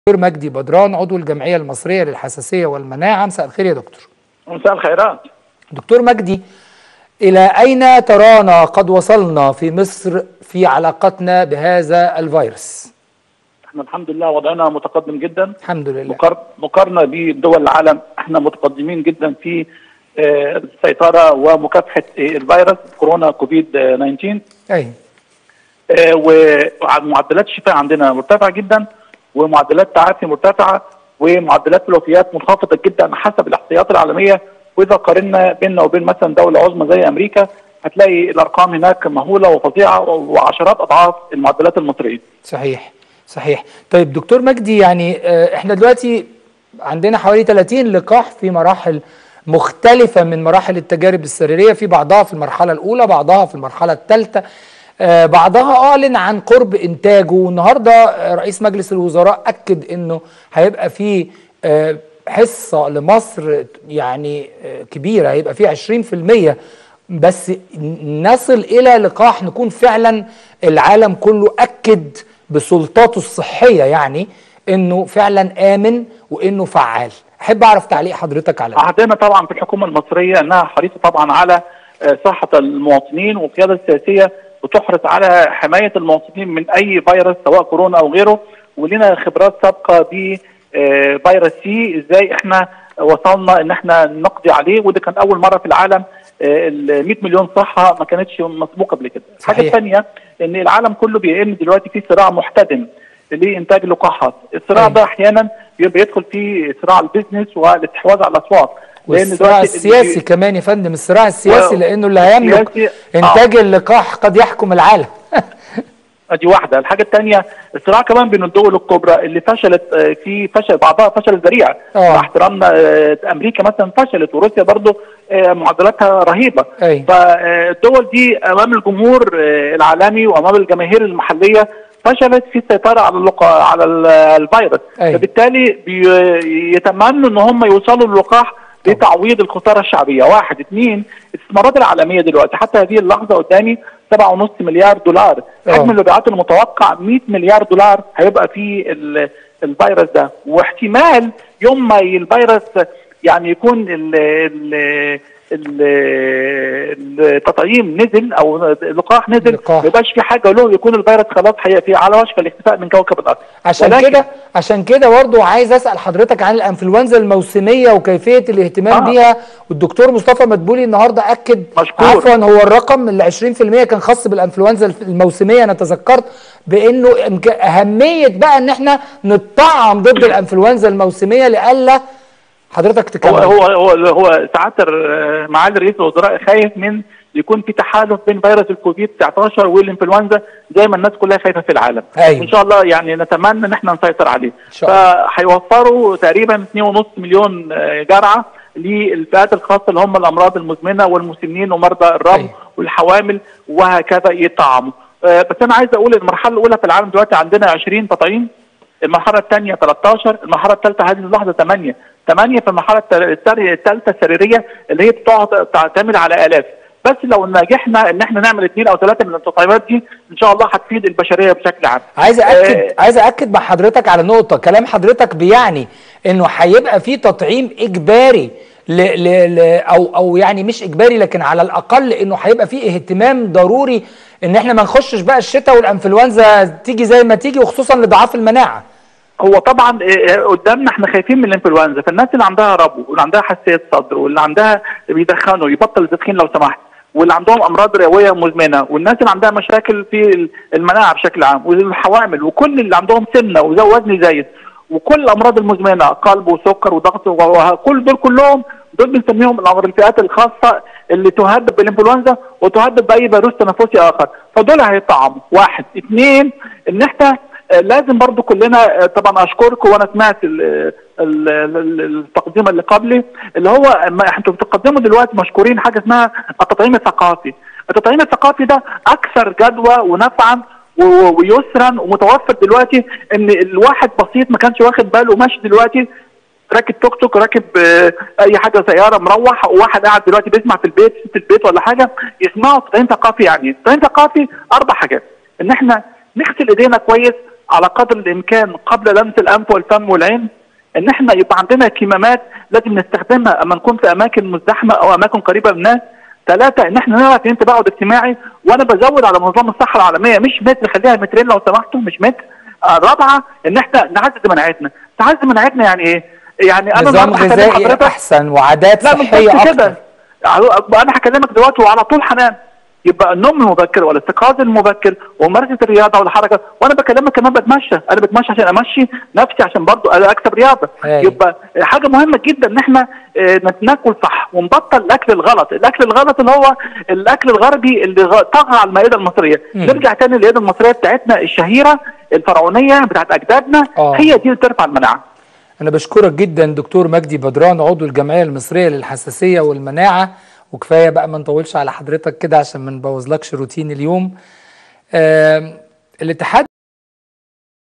دكتور مجدي بدران عضو الجمعية المصرية للحساسية والمناعة مساء الخير يا دكتور مساء الخيرات دكتور مجدي إلى أين ترانا قد وصلنا في مصر في علاقتنا بهذا الفيروس احنا الحمد لله وضعنا متقدم جدا الحمد لله مقار- مقارنه بدول العالم احنا متقدمين جدا في آه، السيطره ومكافحه آه، الفيروس كورونا كوفيد 19 أي آه، ومعدلات الشفاء عندنا مرتفعه جدا ومعدلات التعافي مرتفعه ومعدلات الوفيات منخفضه جدا حسب الاحصائيات العالميه واذا قارنا بيننا وبين مثلا دوله عظمى زي امريكا هتلاقي الارقام هناك مهوله وفظيعه وعشرات اضعاف المعدلات المصريه. صحيح صحيح طيب دكتور مجدي يعني آه، احنا دلوقتي عندنا حوالي 30 لقاح في مراحل مختلفة من مراحل التجارب السريرية في بعضها في المرحلة الأولى بعضها في المرحلة الثالثة آه، بعضها أعلن عن قرب إنتاجه والنهاردة آه، رئيس مجلس الوزراء أكد أنه هيبقى في آه، حصة لمصر يعني آه، كبيرة هيبقى فيه 20% بس نصل إلى لقاح نكون فعلا العالم كله أكد بسلطاته الصحية يعني أنه فعلا آمن وأنه فعال أحب أعرف تعليق حضرتك على ده عهدنا طبعا في الحكومه المصريه انها حريصه طبعا على آه، صحه المواطنين والقياده السياسيه بتحرص على حمايه المواطنين من اي فيروس سواء كورونا او غيره ولنا خبرات سابقه ب آه، فيروس سي ازاي احنا وصلنا ان احنا نقضي عليه وده كان اول مره في العالم ال 100 مليون صحه ما كانتش مسبوقه قبل كده. الحاجه صحيح. الثانيه ان العالم كله بيئن دلوقتي في صراع محتدم لانتاج اللقاحات، الصراع أيوة. ده احيانا بيبقى يدخل في صراع البيزنس والاستحواذ على الاسواق والصراع دلوقتي السياسي كمان يا فندم الصراع السياسي و- لأنه اللي هيملك السياسي- إنتاج اللقاح قد يحكم العالم دي واحده، الحاجه الثانيه الصراع كمان بين الدول الكبرى اللي فشلت آه، في فشل بعضها فشل ذريع آه. مع احترامنا آه، امريكا مثلا فشلت وروسيا برضه آه، معدلاتها رهيبه أي. فالدول دي امام الجمهور آه، العالمي وامام الجماهير المحليه فشلت في السيطره على اللقاح على ال- الفيروس أي. فبالتالي بي- يتمنوا ان هم يوصلوا للقاح لتعويض الخساره الشعبيه واحد اثنين الاستثمارات العالميه دلوقتي حتى هذه اللحظه قدامي 7.5 مليار دولار آه. حجم المبيعات المتوقع 100 مليار دولار هيبقى في ال- الفيروس ده واحتمال يوم ما الفيروس يعني يكون ال ال ال- التطعيم نزل او اللقاح نزل اللقاح. ما يبقاش في حاجه له يكون الفيروس خلاص حقيقي في على وشك الاختفاء من كوكب الارض عشان ولكن- كده عشان كده برضه عايز اسال حضرتك عن الانفلونزا الموسميه وكيفيه الاهتمام آه. بيها والدكتور مصطفى مدبولي النهارده اكد مشكور. عفوا هو الرقم ال 20% كان خاص بالانفلونزا الموسميه انا تذكرت بانه إمك- اهميه بقى ان احنا نطعم ضد الانفلونزا الموسميه لئلا حضرتك هو تكمل هو هو هو ساعات ال- معالي رئيس الوزراء خايف من يكون في تحالف بين فيروس الكوفيد 19 والانفلونزا زي ما الناس كلها خايفه في العالم أيوة. ان شاء الله يعني نتمنى ان احنا نسيطر عليه إن شاء الله. فهيوفروا تقريبا 2.5 مليون آه، جرعه للفئات الخاصه اللي هم الامراض المزمنه والمسنين ومرضى الرم أيوة. والحوامل وهكذا يطعموا آه، بس انا عايز اقول المرحله الاولى في العالم دلوقتي عندنا 20 تطعيم المرحله الثانيه 13 المرحله الثالثه هذه اللحظه 8 8 في المرحله الثالثه السريريه اللي هي بتقعد تعتمد على الاف بس لو نجحنا ان احنا نعمل اثنين او ثلاثه من التطعيمات دي ان شاء الله هتفيد البشريه بشكل عام عايز اكد آه، عايز اكد مع حضرتك على نقطه كلام حضرتك بيعني انه هيبقى في تطعيم اجباري ل ل ل او او يعني مش اجباري لكن على الاقل انه هيبقى في اهتمام ضروري ان احنا ما نخشش بقى الشتاء والانفلونزا تيجي زي ما تيجي وخصوصا لضعاف المناعه هو طبعا آه، آه، قدامنا احنا خايفين من الانفلونزا فالناس اللي عندها ربو واللي عندها حساسيه صدر واللي عندها بيدخنوا يبطل التدخين لو سمحت واللي عندهم امراض رئويه مزمنه والناس اللي عندها مشاكل في المناعه بشكل عام والحوامل وكل اللي عندهم سمنه ووزن زايد وكل الامراض المزمنه قلب وسكر وضغط وكل دول كلهم دول بنسميهم الأمر- الفئات الخاصه اللي تهدد بالانفلونزا وتهدد باي فيروس تنفسي اخر فدول هيطعموا واحد اثنين ان احنا آه، لازم برضو كلنا آه، طبعا اشكركم وانا سمعت ال- ال- ال- التقديم اللي قبلي اللي هو ما انتوا بتقدموا دلوقتي مشكورين حاجه اسمها التطعيم الثقافي التطعيم الثقافي ده اكثر جدوى ونفعا و- ويسرا ومتوفر دلوقتي ان الواحد بسيط ما كانش واخد باله ماشي دلوقتي راكب توك توك راكب آه، اي حاجه سياره مروح وواحد قاعد دلوقتي بيسمع في البيت في البيت ولا حاجه يسمعوا تطعيم ثقافي يعني ايه؟ تطعيم ثقافي اربع حاجات ان احنا نغسل ايدينا كويس على قدر الامكان قبل لمس الانف والفم والعين ان احنا يبقى عندنا كمامات لازم نستخدمها اما نكون في اماكن مزدحمه او اماكن قريبه من الناس ثلاثة ان احنا نعرف ان تباعد اجتماعي وانا بزود على منظمة الصحة العالمية مش متر خليها مترين لو سمحتوا مش متر الرابعة ان احنا نعزز مناعتنا تعزز مناعتنا يعني ايه؟ يعني انا نظام النهاردة هكلم غذائي حضرتك- احسن وعادات لا مش صحيه بس اكتر كده انا هكلمك دلوقتي وعلى طول حنان يبقى النوم المبكر والاستيقاظ المبكر وممارسه الرياضه والحركه وانا بكلمك كمان بتمشى انا بتمشى عشان امشي نفسي عشان برضو اكسب رياضه أيوة. يبقى حاجه مهمه جدا ان احنا آه، ناكل صح ونبطل الاكل الغلط الاكل الغلط اللي هو الاكل الغربي اللي غ- طغى على المائده المصريه مم. نرجع تاني للمائده المصريه بتاعتنا الشهيره الفرعونيه بتاعت اجدادنا آه. هي دي اللي ترفع المناعه أنا بشكرك جدا دكتور مجدي بدران عضو الجمعية المصرية للحساسية والمناعة وكفاية بقى ما نطولش على حضرتك كده عشان ما نبوظلكش روتين اليوم آم، الاتحاد